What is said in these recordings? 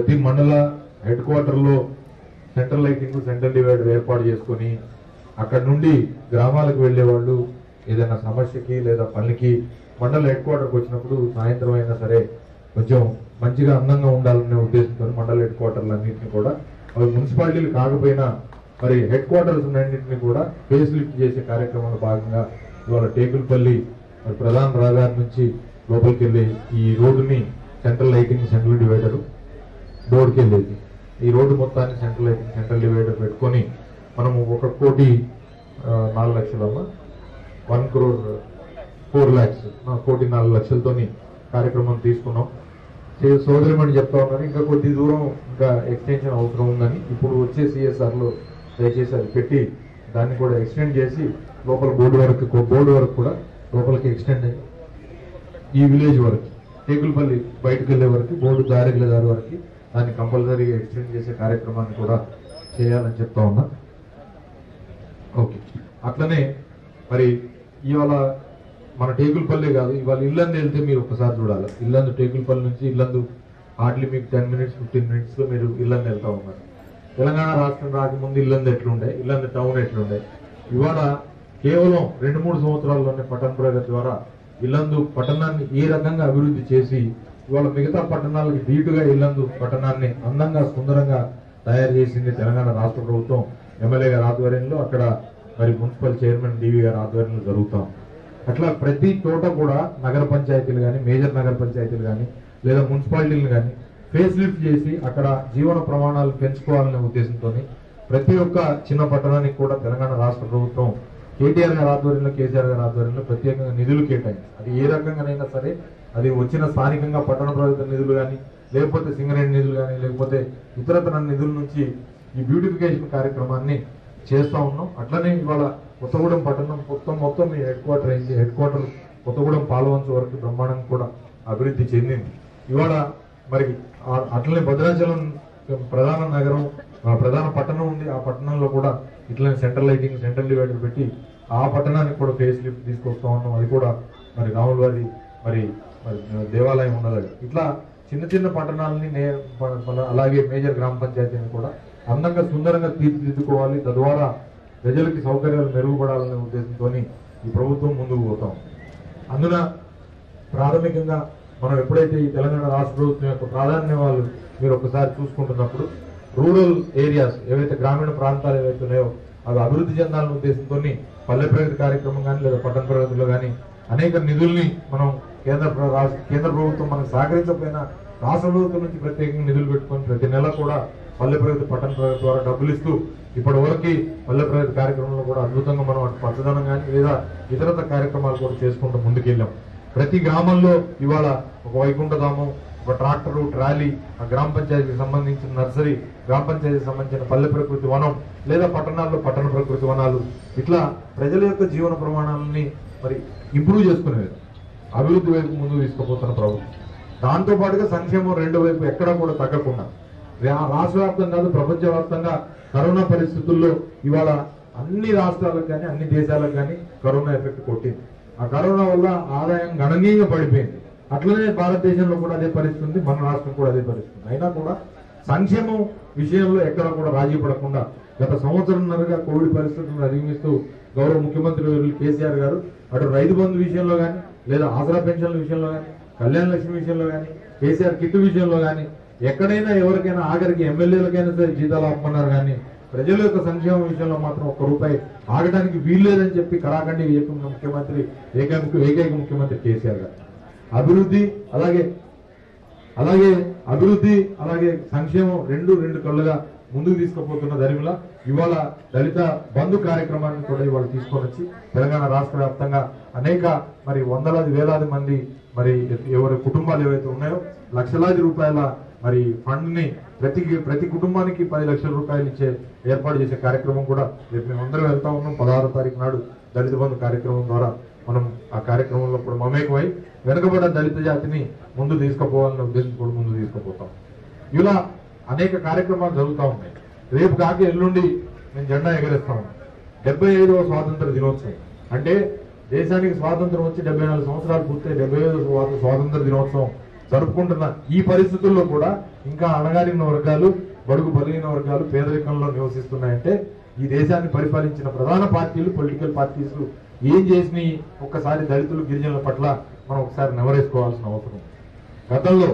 ప్రతి మండల హెడ్ క్వార్టర్లో సెంట్రల్ లైటింగ్ సెంట్రల్ డివైడర్ ఏర్పాటు చేసుకొని అక్కడ నుండి గ్రామాలకు వెళ్లే వాళ్ళు ఏదైనా సమస్యకి లేదా పనికి మండల హెడ్ క్వార్టర్కి వచ్చినప్పుడు సాయంత్రం అయినా సరే కొంచెం మంచిగా అందంగా ఉండాలనే ఉద్దేశంతో మండల హెడ్ క్వార్టర్లు అన్నింటినీ కూడా అవి మున్సిపాలిటీలు కాకపోయినా మరి హెడ్ క్వార్టర్స్ అన్నింటినీ కూడా ఫేస్ లిఫ్ట్ చేసే కార్యక్రమంలో భాగంగా ఇవాళ టేకులపల్లి మరి ప్రధాన రహదారి నుంచి లోపలికి వెళ్ళే ఈ రోడ్డుని సెంట్రల్ లైటింగ్ సెంట్రల్ డివైడర్ బోర్డుకి వెళ్ళేది ఈ రోడ్డు మొత్తాన్ని సెంట్రల్ లైటింగ్ సెంట్రల్ డివైడర్ పెట్టుకొని మనము ఒక కోటి ఆ, నాలుగు లక్షలమ్మా వన్ క్రోర్ ఫోర్ ల్యాక్స్ కోటి నాలుగు లక్షలతోని కార్యక్రమం తీసుకున్నాం చే- సోదరిమణి చెప్తా ఉన్నారు ఇంకా కొద్ది దూరం ఇంకా ఎక్స్టెన్షన్ అవసరం ఉందని ఇప్పుడు వచ్చే సిఎస్ఆర్ లో దయచేసి అది పెట్టి దాన్ని కూడా ఎక్స్టెండ్ చేసి లోపల బోర్డు వరకు బోర్డు వరకు కూడా లోపలికి ఎక్స్టెండ్ అయ్యి ఈ విలేజ్ వరకు టేకులపల్లి బయటకు వెళ్ళే వరకు బోర్డు దారి వెళ్ళే దారి వరకు దాన్ని కంపల్సరీగా ఎక్స్టెండ్ చేసే కార్యక్రమాన్ని కూడా చేయాలని చెప్తా ఉన్నా ఓకే అట్లనే మరి ఇవాళ మన టేకులపల్లి కాదు ఇవాళ ఇల్లందు వెళ్తే మీరు ఒకసారి చూడాలి ఇల్లందు టేకులపల్లి నుంచి ఇల్లందు హార్డ్లీ మీకు టెన్ మినిట్స్ ఫిఫ్టీన్ మినిట్స్ లో మీరు ఇల్లందు వెళ్తా ఉన్నారు తెలంగాణ రాష్ట్రం రాకముందు ఇల్లందు ఎట్లుండే ఇల్లందు టౌన్ ఎట్లుండే ఇవాళ కేవలం రెండు మూడు సంవత్సరాల్లోనే పట్టణ ప్రగతి ద్వారా ఇల్లందు పట్టణాన్ని ఏ రకంగా అభివృద్ధి చేసి ఇవాళ మిగతా పట్టణాలకు ధీటుగా ఇల్లందు పట్టణాన్ని అందంగా సుందరంగా తయారు చేసింది తెలంగాణ రాష్ట్ర ప్రభుత్వం ఎమ్మెల్యే గారి ఆధ్వర్యంలో అక్కడ మరి మున్సిపల్ చైర్మన్ డివి గారి ఆధ్వర్యంలో జరుగుతాం అట్లా ప్రతి చోట కూడా నగర పంచాయతీలు కానీ మేజర్ నగర పంచాయతీలు కానీ లేదా మున్సిపాలిటీలు కానీ ఫేస్ లిఫ్ట్ చేసి అక్కడ జీవన ప్రమాణాలు పెంచుకోవాలనే ఉద్దేశంతో ప్రతి ఒక్క చిన్న పట్టణానికి కూడా తెలంగాణ రాష్ట్ర ప్రభుత్వం కేటీఆర్ గారి ఆధ్వర్యంలో కేసీఆర్ గారి ఆధ్వర్యంలో ప్రత్యేకంగా నిధులు కేటాయింది అది ఏ రకంగానైనా సరే అది వచ్చిన స్థానికంగా పట్టణ ప్రభుత్వ నిధులు కానీ లేకపోతే సింగరేణి నిధులు కానీ లేకపోతే ఇతరతర నిధుల నుంచి ఈ బ్యూటిఫికేషన్ కార్యక్రమాన్ని చేస్తా ఉన్నాం అట్లనే ఇవాళ కొత్తగూడెం పట్టణం మొత్తం మొత్తం ఈ హెడ్ క్వార్టర్ అయింది హెడ్ క్వార్టర్ కొత్తగూడెం పాలవంచ వరకు బ్రహ్మాండంగా కూడా అభివృద్ధి చెందింది ఇవాళ మరి ఆ- అట్లనే భద్రాచలం ప్రధాన నగరం ఆ ప్రధాన పట్టణం ఉంది ఆ పట్టణంలో కూడా ఇట్లనే సెంట్రల్ లైటింగ్ సెంట్రల్ డివైడర్ పెట్టి ఆ పట్టణానికి కూడా ఫేస్ లిఫ్ట్ తీసుకొస్తా ఉన్నాం అది కూడా మరి రాముల వారి మరి మరి దేవాలయం ఉన్నది ఇట్లా చిన్న చిన్న పట్టణాలని నే ప- ప- అలాగే మేజర్ గ్రామ పంచాయతీని కూడా అందంగా సుందరంగా తీర్చిదిద్దుకోవాలి తద్వారా ప్రజలకి సౌకర్యాలు మెరుగుపడాలనే ఉద్దేశంతో ఈ ప్రభుత్వం ముందుకు పోతాం అందున ప్రాథమికంగా మనం ఎప్పుడైతే ఈ తెలంగాణ రాష్ట్ర ప్రభుత్వం యొక్క ప్రాధాన్య వాళ్ళు మీరు ఒకసారి చూసుకుంటున్నప్పుడు రూరల్ ఏరియాస్ ఏవైతే గ్రామీణ ప్రాంతాలు ఏవైతే ఉన్నాయో అవి అభివృద్ధి చెందాలనే ఉద్దేశంతో పల్లె ప్రగతి కార్యక్రమం కానీ లేదా పట్టణ ప్రగతిలో కానీ అనేక నిధుల్ని మనం కేంద్ర ప్ర- రాష్ట్ర కేంద్ర ప్రభుత్వం మనకు సహకరించకపోయినా రాష్ట్ర ప్రభుత్వం నుంచి ప్రత్యేకంగా నిధులు పెట్టుకొని ప్రతి నెల కూడా పల్లె ప్రగతి పట్టణ ప్రగతి ద్వారా డబ్బులు ఇస్తూ ఇప్పటి వరకు పల్లె ప్రగతి కార్యక్రమంలో కూడా అద్భుతంగా మనం అటు పచ్చదనం కానీ లేదా ఇతరత కార్యక్రమాలు కూడా చేసుకుంటూ ముందుకెళ్ళాం ప్రతి గ్రామంలో ఇవాళ ఒక వైకుంఠధామం ఒక ట్రాక్టరు ట్రాలీ ఆ గ్రామ పంచాయతీకి సంబంధించిన నర్సరీ గ్రామ పంచాయతీకి సంబంధించిన పల్లె ప్రకృతి వనం లేదా పట్టణాల్లో పట్టణ ప్రకృతి వనాలు ఇట్లా ప్రజల యొక్క జీవన ప్రమాణాలని మరి ఇంప్రూవ్ చేసుకునేది అభివృద్ధి వైపు ముందుకు తీసుకుపోతున్న ప్రభుత్వం దాంతో పాటుగా సంక్షేమం రెండు వైపు ఎక్కడా కూడా తగ్గకుండా రా- రాష్ట్ర వ్యాప్తంగా కాదు ప్రపంచవ్యాప్తంగా కరోనా పరిస్థితుల్లో ఇవాళ అన్ని రాష్ట్రాలకు కానీ అన్ని దేశాలకు కానీ కరోనా ఎఫెక్ట్ కొట్టింది ఆ కరోనా వల్ల ఆదాయం గణనీయంగా పడిపోయింది అట్లనే భారతదేశంలో కూడా అదే పరిస్థితి ఉంది మన రాష్ట్రం కూడా అదే పరిస్థితి ఉంది. అయినా కూడా సంక్షేమం విషయంలో ఎక్కడ కూడా రాజీ పడకుండా గత సంవత్సరంన్నరగా కోవిడ్ పరిస్థితులను అధిగమిస్తూ గౌరవ ముఖ్యమంత్రి వర్యులు కేసీఆర్ గారు అటు రైతు బంధు విషయంలో కానీ లేదా ఆసరా పెన్షన్ల విషయంలో కానీ కళ్యాణ లక్ష్మి విషయంలో కానీ కేసీఆర్ కిట్ విషయంలో కానీ ఎక్కడైనా ఎవరికైనా ఆఖరికి ఎమ్మెల్యేలకైనా సరే జీతాలు ఆపమన్నారు కానీ ప్రజల యొక్క సంక్షేమం విషయంలో మాత్రం ఒక్క రూపాయి ఆగడానికి వీల్లేదని చెప్పి కరాఖండి చెప్పిన ముఖ్యమంత్రి ఏకైక ఏకైక ముఖ్యమంత్రి కేసీఆర్ గారు అభివృద్ధి అలాగే అలాగే అభివృద్ధి అలాగే సంక్షేమం రెండు రెండు కళ్ళుగా ముందుకు తీసుకుపోతున్న దరిమిల ఇవాళ దళిత బంధు కార్యక్రమాన్ని కూడా ఇవాళ తీసుకొని వచ్చి తెలంగాణ రాష్ట్ర వ్యాప్తంగా అనేక మరి వందలాది వేలాది మంది మరి ఎవరి కుటుంబాలు ఏవైతే ఉన్నాయో లక్షలాది రూపాయల మరి ఫండ్ ని ప్రతి ప్రతి కుటుంబానికి పది లక్షల రూపాయలు ఇచ్చే ఏర్పాటు చేసే కార్యక్రమం కూడా రేపు మేము అందరం వెళ్తా ఉన్నాం పదహారో తారీఖు నాడు దళిత బంధు కార్యక్రమం ద్వారా మనం ఆ కార్యక్రమంలో కూడా మమేకమై వెనుకబడ్డ దళిత జాతిని ముందు తీసుకుపోవాలనే ఉద్దేశం కూడా ముందు తీసుకుపోతాం ఇలా అనేక కార్యక్రమాలు జరుగుతూ ఉన్నాయి రేపు కాక ఎల్లుండి మేము జెండా ఎగరేస్తాం డెబ్బై ఐదవ స్వాతంత్ర దినోత్సవం అంటే దేశానికి స్వాతంత్రం వచ్చి డెబ్బై నాలుగు సంవత్సరాలు పూర్తయి డెబ్బై ఐదవ స్వాతంత్ర దినోత్సవం జరుపుకుంటున్న ఈ పరిస్థితుల్లో కూడా ఇంకా అణగారిన వర్గాలు బడుగు బలిగిన వర్గాలు పేదరికంలో నివసిస్తున్నాయంటే ఈ దేశాన్ని పరిపాలించిన ప్రధాన పార్టీలు పొలిటికల్ పార్టీస్ ఏం చేసినాయి ఒక్కసారి దళితులు గిరిజనుల పట్ల మనం ఒకసారి నెవరేసుకోవాల్సిన అవసరం గతంలో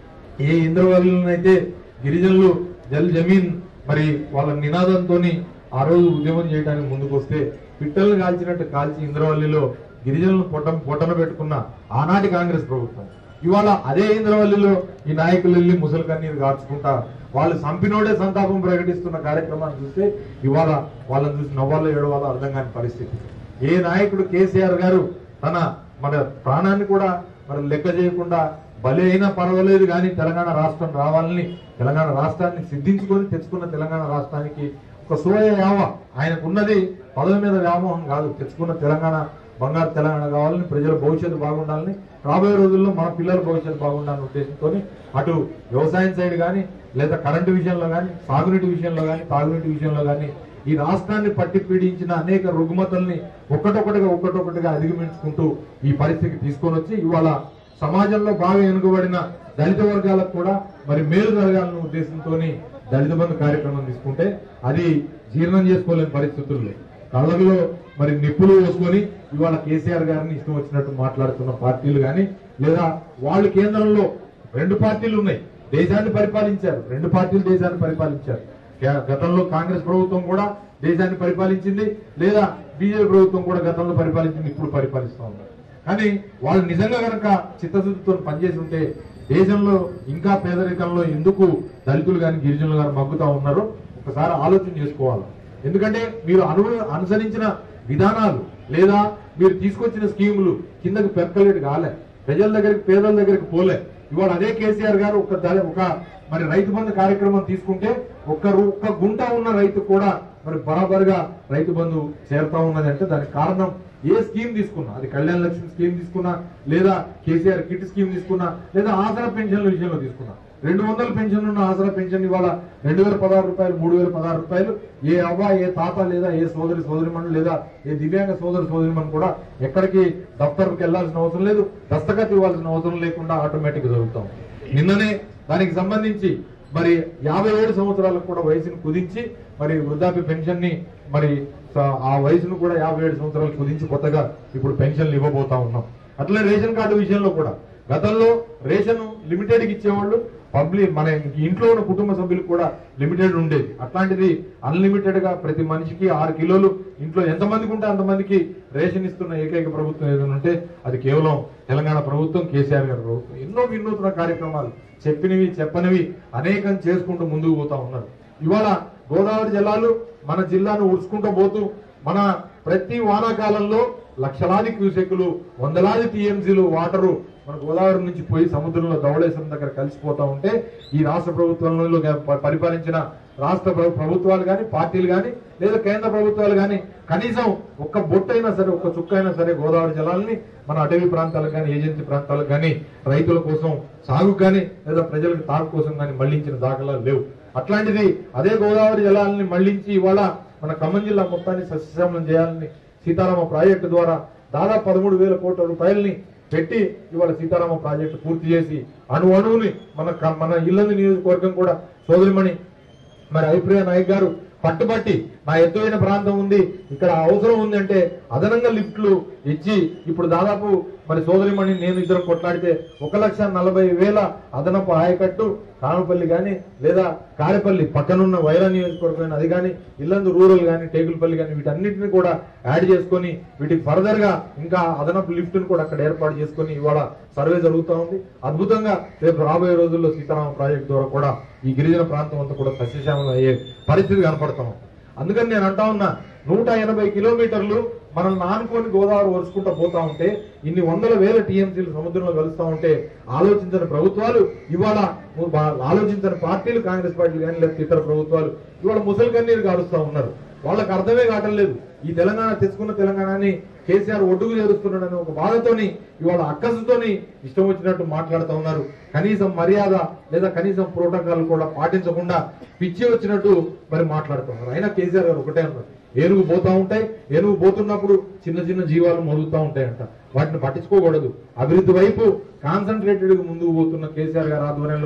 ఏ ఇంద్రవల్లినైతే గిరిజనులు జల్ జమీన్ మరి వాళ్ళ నినాదంతో ఆ రోజు ఉద్యమం చేయడానికి ముందుకు వస్తే పిట్టలను కాల్చినట్టు కాల్చి ఇంద్రవల్లిలో గిరిజనులను పొట్టం పొట్టన పెట్టుకున్న ఆనాటి కాంగ్రెస్ ప్రభుత్వం ఇవాళ అదే ఇంద్రవల్లిలో ఈ నాయకులు వెళ్ళి ముసలి కన్నీరు కార్చుకుంటా వాళ్ళు సంపినోడే సంతాపం ప్రకటిస్తున్న కార్యక్రమాన్ని చూస్తే ఇవాళ వాళ్ళని చూసి నవ్వాలో ఏడవాలో అర్థం కాని పరిస్థితి ఏ నాయకుడు కేసీఆర్ గారు తన మన ప్రాణాన్ని కూడా మరి లెక్క చేయకుండా బలి అయినా పర్వాలేదు కానీ తెలంగాణ రాష్ట్రం రావాలని తెలంగాణ రాష్ట్రాన్ని సిద్ధించుకొని తెచ్చుకున్న తెలంగాణ రాష్ట్రానికి ఒక సోయ యావ ఆయనకున్నది పదవి మీద వ్యామోహం కాదు తెచ్చుకున్న తెలంగాణ బంగారు తెలంగాణ కావాలని ప్రజల భవిష్యత్తు బాగుండాలని రాబోయే రోజుల్లో మన పిల్లల భవిష్యత్తు బాగుండాలనే ఉద్దేశంతో అటు వ్యవసాయం సైడ్ కానీ లేదా కరెంటు విషయంలో కానీ సాగునీటి విషయంలో కానీ తాగునీటి విషయంలో కానీ ఈ రాష్ట్రాన్ని పట్టి పీడించిన అనేక రుగ్మతల్ని ఒక్కటొక్కటిగా ఒక్కటొక్కటిగా అధిగమించుకుంటూ ఈ పరిస్థితికి తీసుకొని వచ్చి ఇవాళ సమాజంలో బాగా వెనుకబడిన దళిత వర్గాలకు కూడా మరి మేలు జరగాలన్న ఉద్దేశంతో దళిత బంధు కార్యక్రమం తీసుకుంటే అది జీర్ణం చేసుకోలేని పరిస్థితుల్లో కళ్ళలో మరి నిప్పులు పోసుకొని ఇవాళ కేసీఆర్ గారిని ఇష్టం వచ్చినట్టు మాట్లాడుతున్న పార్టీలు కానీ లేదా వాళ్ళు కేంద్రంలో రెండు పార్టీలు ఉన్నాయి దేశాన్ని పరిపాలించారు రెండు పార్టీలు దేశాన్ని పరిపాలించారు కే- గతంలో కాంగ్రెస్ ప్రభుత్వం కూడా దేశాన్ని పరిపాలించింది లేదా బీజేపీ ప్రభుత్వం కూడా గతంలో పరిపాలించింది ఇప్పుడు పరిపాలిస్తా ఉన్నారు కానీ వాళ్ళు నిజంగా కనుక చిత్తశుద్ధితో పనిచేసి ఉంటే దేశంలో ఇంకా పేదరికంలో ఎందుకు దళితులు కానీ గిరిజనులు కానీ మగ్గుతా ఉన్నారో ఒకసారి ఆలోచన చేసుకోవాలి ఎందుకంటే మీరు అను అనుసరించిన విధానాలు లేదా మీరు తీసుకొచ్చిన స్కీములు కిందకి పెరకలేడు కాలే ప్రజల దగ్గరికి పేదల దగ్గరికి పోలే ఇవాళ అదే కేసీఆర్ గారు ఒక దళ- ఒక మరి రైతు బంధు కార్యక్రమం తీసుకుంటే ఒక్క రూ- ఒక్క గుంట ఉన్న రైతు కూడా మరి బరాబరుగా రైతు బంధు చేరుతా ఉన్నది అంటే దానికి కారణం ఏ స్కీమ్ తీసుకున్నా అది కళ్యాణ లక్ష్మి స్కీమ్ తీసుకున్నా లేదా కేసీఆర్ కిట్ స్కీమ్ తీసుకున్నా లేదా ఆసరా పెన్షన్ల విషయంలో తీసుకున్నా రెండు వందల పెన్షన్ ఉన్న ఆసరా పెన్షన్ ఇవాళ రెండు వేల పదహారు రూపాయలు మూడు వేల పదహారు రూపాయలు ఏ అవ్వ ఏ తాత లేదా ఏ సోదరి సోదరిమణి లేదా ఏ దివ్యాంగ సోదరి సోదరిమణి కూడా ఎక్కడికి దఫ్తర్కి వెళ్లాల్సిన అవసరం లేదు దస్తఖత్ ఇవ్వాల్సిన అవసరం లేకుండా ఆటోమేటిక్ జరుగుతాం నిన్ననే దానికి సంబంధించి మరి యాభై ఏడు సంవత్సరాలకు కూడా వయసును కుదించి మరి వృద్ధాప్య పెన్షన్ ని మరి స- ఆ వయసును కూడా యాభై ఏడు సంవత్సరాలు కుదించి కొత్తగా ఇప్పుడు పెన్షన్లు ఇవ్వబోతా ఉన్నాం అట్లే రేషన్ కార్డు విషయంలో కూడా గతంలో రేషన్ లిమిటెడ్ కి ఇచ్చేవాళ్ళు పబ్లిక్ మన ఇంట్లో ఉన్న కుటుంబ సభ్యులకు కూడా లిమిటెడ్ ఉండేది అట్లాంటిది అన్లిమిటెడ్ గా ప్రతి మనిషికి ఆరు కిలోలు ఇంట్లో ఎంతమందికి ఉంటే అంతమందికి రేషన్ ఇస్తున్న ఏకైక ప్రభుత్వం ఏదైనా ఉంటే అది కేవలం తెలంగాణ ప్రభుత్వం కేసీఆర్ గారి ప్రభుత్వం ఎన్నో వినూత్న కార్యక్రమాలు చెప్పినవి చెప్పనివి అనేకం చేసుకుంటూ ముందుకు పోతా ఉన్నారు ఇవాళ గోదావరి జలాలు మన జిల్లాను ఉడుచుకుంటూ పోతూ మన ప్రతి వానాకాలంలో లక్షలాది క్యూసెక్కులు వందలాది టీఎంసీలు వాటరు మన గోదావరి నుంచి పోయి సముద్రంలో ధవళేశ్వరం దగ్గర కలిసిపోతా ఉంటే ఈ రాష్ట్ర ప్రభుత్వంలో ప- పరిపాలించిన రాష్ట్ర ప్ర- ప్రభుత్వాలు కానీ పార్టీలు కానీ లేదా కేంద్ర ప్రభుత్వాలు కానీ కనీసం ఒక్క బొట్టైనా సరే ఒక్క చుక్క అయినా సరే గోదావరి జలాల్ని మన అటవీ ప్రాంతాలకు కానీ ఏజెన్సీ ప్రాంతాలకు కానీ రైతుల కోసం సాగు కానీ లేదా ప్రజలకు తాగు కోసం కానీ మళ్లించిన దాఖలాలు లేవు అట్లాంటిది అదే గోదావరి జలాలని మళ్లించి ఇవాళ మన ఖమ్మం జిల్లా మొత్తాన్ని సస్యశ్యామలం చేయాలని సీతారామ ప్రాజెక్టు ద్వారా దాదాపు పదమూడు వేల కోట్ల రూపాయలని పెట్టి ఇవాళ సీతారామ ప్రాజెక్టు పూర్తి చేసి అణు అణువుని మన క- మన ఇల్లందు నియోజకవర్గం కూడా సోదరిమణి మరి అభిప్రాయ నాయక్ గారు పట్టుబట్టి నా ఎత్తైన ప్రాంతం ఉంది ఇక్కడ అవసరం ఉంది అంటే అదనంగా లిఫ్ట్లు ఇచ్చి ఇప్పుడు దాదాపు మరి సోదరిమణి నేను ఇద్దరం కొట్లాడితే ఒక లక్ష నలభై వేల అదనపు ఆయకట్టు కానుపల్లి గాని లేదా కారేపల్లి పక్కనున్న వైరా నియోజకవర్గం అది కానీ ఇల్లందు రూరల్ గాని టేకులపల్లి గాని వీటన్నిటిని కూడా యాడ్ చేసుకొని వీటికి ఫర్దర్ గా ఇంకా అదనపు లిఫ్ట్ ను కూడా అక్కడ ఏర్పాటు చేసుకొని ఇవాళ సర్వే జరుగుతా ఉంది అద్భుతంగా రేపు రాబోయే రోజుల్లో సీతారామ ప్రాజెక్ట్ ద్వారా కూడా ఈ గిరిజన ప్రాంతం అంతా కూడా సస్యశ్యామలం అయ్యే పరిస్థితి కనపడతాం అందుకని నేను అంటా ఉన్నా నూట ఎనభై కిలోమీటర్లు మనం నానుకొని గోదావరి వరుసుకుంటూ పోతా ఉంటే ఇన్ని వందల వేల టీఎంసీలు సముద్రంలో కలుస్తా ఉంటే ఆలోచించని ప్రభుత్వాలు ఇవాళ ము- బా- ఆలోచించని పార్టీలు కాంగ్రెస్ పార్టీలు కానీ లేదా ఇతర ప్రభుత్వాలు ఇవాళ ముసలి కన్నీరు కారుస్తా ఉన్నారు వాళ్ళకి అర్థమే కావటం లేదు ఈ తెలంగాణ తెచ్చుకున్న తెలంగాణని కేసీఆర్ ఒడ్డుకు చేరుస్తున్నాడని ఒక బాధతోని ఇవాళ అక్కసుతోని ఇష్టం వచ్చినట్టు మాట్లాడుతూ ఉన్నారు కనీసం మర్యాద లేదా కనీసం ప్రోటోకాల్ కూడా పాటించకుండా పిచ్చి వచ్చినట్టు మరి మాట్లాడుతున్నారు అయినా కేసీఆర్ గారు ఒకటే అన్నారు ఏనుగు పోతా ఉంటాయి ఏనుగు పోతున్నప్పుడు చిన్న చిన్న జీవాలు మొదుగుతూ ఉంటాయంట వాటిని పట్టించుకోకూడదు అభివృద్ధి వైపు కాన్సన్ట్రేటెడ్ గా ముందుకు పోతున్న కేసీఆర్ గారి ఆధ్వర్యంలో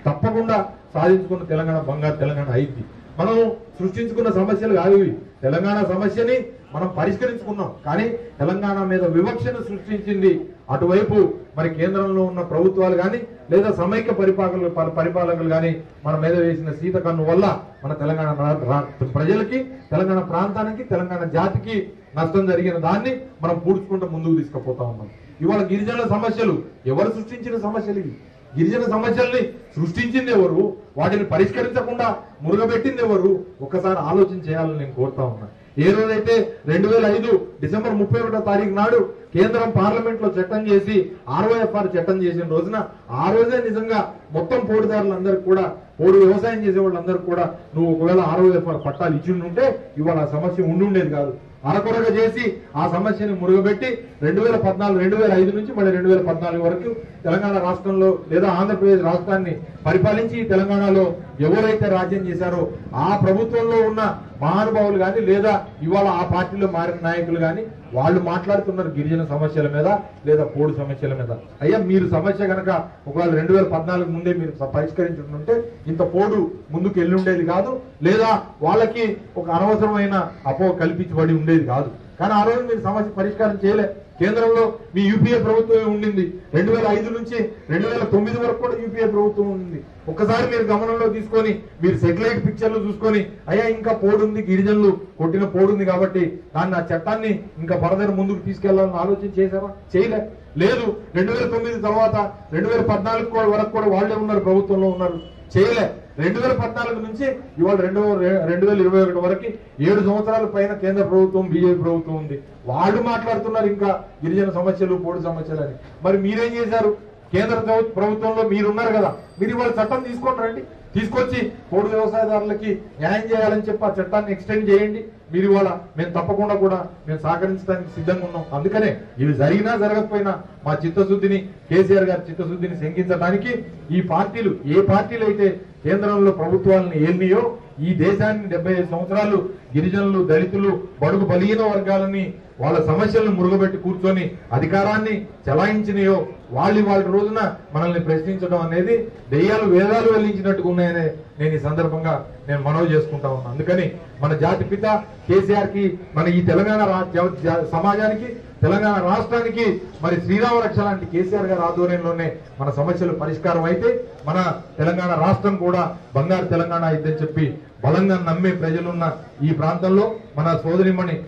తప్పకుండా సాధించుకున్న తెలంగాణ బంగారు తెలంగాణ అయింది మనం సృష్టించుకున్న సమస్యలు కాదు ఇవి తెలంగాణ సమస్యని మనం పరిష్కరించుకున్నాం కానీ తెలంగాణ మీద వివక్షను సృష్టించింది అటువైపు మరి కేంద్రంలో ఉన్న ప్రభుత్వాలు కానీ లేదా సమైక్య పరిపాలకులు ప- పరిపాలకులు కానీ మన మీద వేసిన సీత కన్ను వల్ల మన తెలంగాణ రా- రా- ప్రజలకి తెలంగాణ ప్రాంతానికి తెలంగాణ జాతికి నష్టం జరిగిన దాన్ని మనం పూడ్చుకుంటూ ముందుకు తీసుకుపోతా ఉన్నాం ఇవాళ గిరిజనుల సమస్యలు ఎవరు సృష్టించిన సమస్యలు ఇవి గిరిజన సమస్యల్ని సృష్టించింది ఎవరు వాటిని పరిష్కరించకుండా మురుగబెట్టింది ఎవరు ఒక్కసారి ఆలోచన చేయాలని నేను కోరుతా ఉన్నా ఏ రోజైతే రెండు వేల ఐదు డిసెంబర్ ముప్పై ఒకటో తారీఖు నాడు కేంద్రం పార్లమెంట్ లో చట్టం చేసి ఆర్ఓఎఫ్ఆర్ చట్టం చేసిన రోజున ఆ రోజే నిజంగా మొత్తం పోడుదారులందరికీ కూడా పోడు వ్యవసాయం చేసే వాళ్ళందరికీ కూడా నువ్వు ఒకవేళ ఆర్ఓఎఫ్ఆర్ పట్టాలు ఇచ్చి ఉంటే ఇవాళ ఆ సమస్య ఉండుండేది కాదు అరకొరగా చేసి ఆ సమస్యని మురుగబెట్టి రెండు వేల పద్నాలుగు రెండు వేల ఐదు నుంచి మళ్ళీ రెండు వేల పద్నాలుగు వరకు తెలంగాణ రాష్ట్రంలో లేదా ఆంధ్రప్రదేశ్ రాష్ట్రాన్ని పరిపాలించి తెలంగాణలో ఎవరైతే రాజ్యం చేశారో ఆ ప్రభుత్వంలో ఉన్న మహానుభావులు కానీ లేదా ఇవాళ ఆ పార్టీలో మారిన నాయకులు కానీ వాళ్ళు మాట్లాడుతున్నారు గిరిజన సమస్యల మీద లేదా పోడు సమస్యల మీద అయ్యా మీరు సమస్య కనుక ఒకవేళ రెండు వేల పద్నాలుగు ముందే మీరు స- పరిష్కరించుంటే ఇంత పోడు ముందుకు వెళ్ళి ఉండేది కాదు లేదా వాళ్ళకి ఒక అనవసరమైన అపో కల్పించబడి ఉండేది కాదు కానీ ఆ రోజు మీరు సమస్య పరిష్కారం చేయలే కేంద్రంలో మీ యూపీఏ ప్రభుత్వమే ఉండింది రెండు వేల ఐదు నుంచి రెండు వేల తొమ్మిది వరకు కూడా యూపీఏ ప్రభుత్వం ఉంది ఒక్కసారి మీరు గమనంలో తీసుకొని మీరు సెటిలైట్ పిక్చర్లు చూసుకొని అయ్యా ఇంకా పోడుంది గిరిజనులు కొట్టిన పోడుంది కాబట్టి దాన్ని ఆ చట్టాన్ని ఇంకా ఫర్దర్ ముందుకు తీసుకెళ్లాలని ఆలోచన చేశారా చేయలే లేదు రెండు వేల తొమ్మిది తర్వాత రెండు వేల పద్నాలుగు కూడా వరకు కూడా వాళ్ళే ఉన్నారు ప్రభుత్వంలో ఉన్నారు చేయలే రెండు వేల పద్నాలుగు నుంచి ఇవాళ రెండు రెండు వేల ఇరవై ఒకటి వరకు ఏడు సంవత్సరాల పైన కేంద్ర ప్రభుత్వం బీజేపీ ప్రభుత్వం ఉంది వాళ్ళు మాట్లాడుతున్నారు ఇంకా గిరిజన సమస్యలు పోడు సమస్యలు అని మరి మీరేం చేశారు కేంద్ర ప్రభు- ప్రభుత్వంలో మీరున్నారు కదా మీరు ఇవాళ చట్టం తీసుకొని రండి తీసుకొచ్చి పోడు వ్యవసాయదారులకి న్యాయం చేయాలని చెప్పి ఆ చట్టాన్ని ఎక్స్టెండ్ చేయండి మీరు ఇవాళ మేము తప్పకుండా కూడా మేము సహకరించడానికి సిద్ధంగా ఉన్నాం అందుకనే ఇవి జరిగినా జరగకపోయినా మా చిత్తశుద్ధిని కేసీఆర్ గారి చిత్తశుద్ధిని శంకించడానికి ఈ పార్టీలు ఏ పార్టీలు అయితే కేంద్రంలో ప్రభుత్వాలను ఏలినాయో ఈ దేశాన్ని డెబ్బై ఐదు సంవత్సరాలు గిరిజనులు దళితులు బడుగు బలహీన వర్గాలని వాళ్ళ సమస్యలను మురుగబెట్టి కూర్చొని అధికారాన్ని చలాయించినాయో వాళ్ళు వాళ్ళ రోజున మనల్ని ప్రశ్నించడం అనేది దెయ్యాలు వేదాలు వెల్లించినట్టుగా ఉన్నాయనే నేను ఈ సందర్భంగా నేను మనవి చేసుకుంటా ఉన్నాను అందుకని మన జాతి పిత కేసీఆర్ కి మన ఈ తెలంగాణ రా- జ- జ- సమాజానికి తెలంగాణ రాష్ట్రానికి మరి శ్రీరామ రక్ష లాంటి కేసీఆర్ గారి ఆధ్వర్యంలోనే మన సమస్యలు పరిష్కారం అయితే మన తెలంగాణ రాష్ట్రం కూడా బంగారు తెలంగాణ అయిద్దని చెప్పి బలంగా నమ్మే ప్రజలున్న ఈ ప్రాంతంలో మన సోదరిమణి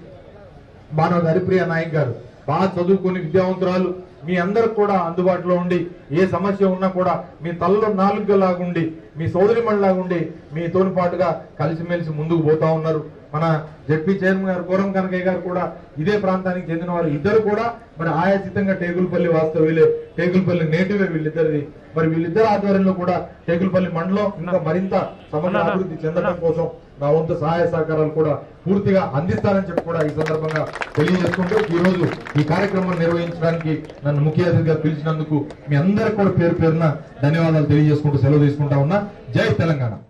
మానవ హరిప్రియ నాయక్ గారు బాగా చదువుకుని విద్యావంతురాలు మీ అందరికి కూడా అందుబాటులో ఉండి ఏ సమస్య ఉన్నా కూడా మీ తలలో నాలుగులాగుండి మీ సోదరి లాగుండి మీతోని పాటుగా కలిసిమెలిసి ముందుకు పోతా ఉన్నారు మన జడ్పీ చైర్మన్ గారు కోరం కనకయ్య గారు కూడా ఇదే ప్రాంతానికి చెందిన వారు ఇద్దరు కూడా మరి ఆయాచితంగా టేకులపల్లి వాస్తవ్యులే టేకులపల్లి నేటివే వీళ్ళిద్దరిది మరి వీళ్ళిద్దరు ఆధ్వర్యంలో కూడా టేకులపల్లి మండలం ఇంకా మరింత సమగ్ర అభివృద్ధి చెందడం కోసం నా వంతు సహాయ సహకారాలు కూడా పూర్తిగా అందిస్తానని చెప్పి కూడా ఈ సందర్భంగా తెలియజేసుకుంటూ ఈ రోజు ఈ కార్యక్రమం నిర్వహించడానికి నన్ను ముఖ్య అతిథిగా పిలిచినందుకు మీ అందరికి కూడా పేరు పేరున ధన్యవాదాలు తెలియజేసుకుంటూ సెలవు తీసుకుంటా ఉన్నా జై తెలంగాణ